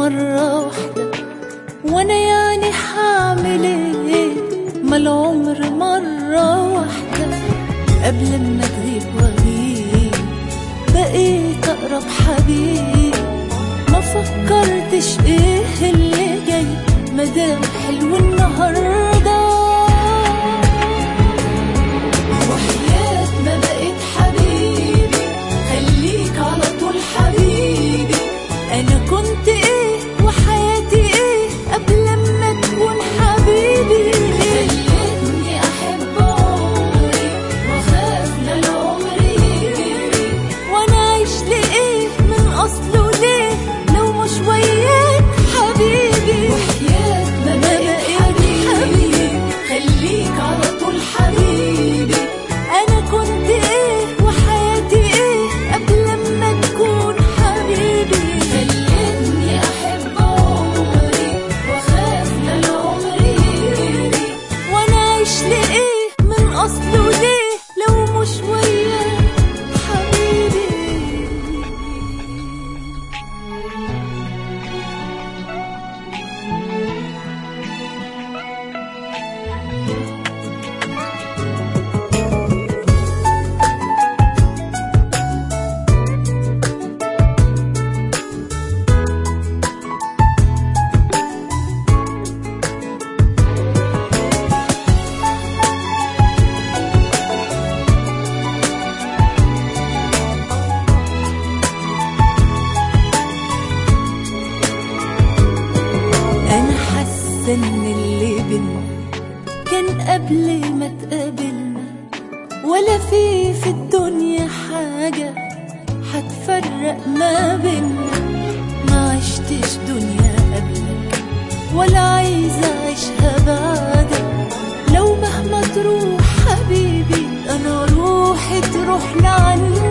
مرة واحدة وانا يعني حعمل ايه ما العمر مرة واحدة قبل ما تغيب واغيب بقيت اقرب حبيب ما فكرتش ايه اللي جاي مدام حلو النهارده وحياة ما بقيت حبيبي خليك على طول حبيبي انا كنت ايه وحياتي ايه قبل ما تكون حبيبي خلتني احب عمري واخاف لا العمر يجري وانا عايش لايه من اصله ليه لو مش وياك حبيبي وحياة ما بقيت حبيبي خليك على طول حبيبي انا كنت ايه وحياتي ايه قبل ما تكون حبيبي خلتني احب عمري واخاف لا العمر يجري وانا عايش لايه من اصله ليه لو مش وياك حبيبي انا حاسه ان اللي بينا كان قبل ما تقابلنا ولا في في الدنيا حاجه هتفرق ما بينا ما عشتش دنيا قبلك ولا عايزه اعيشها بعدك لو مهما تروح حبيبي انا روحي تروح لعنك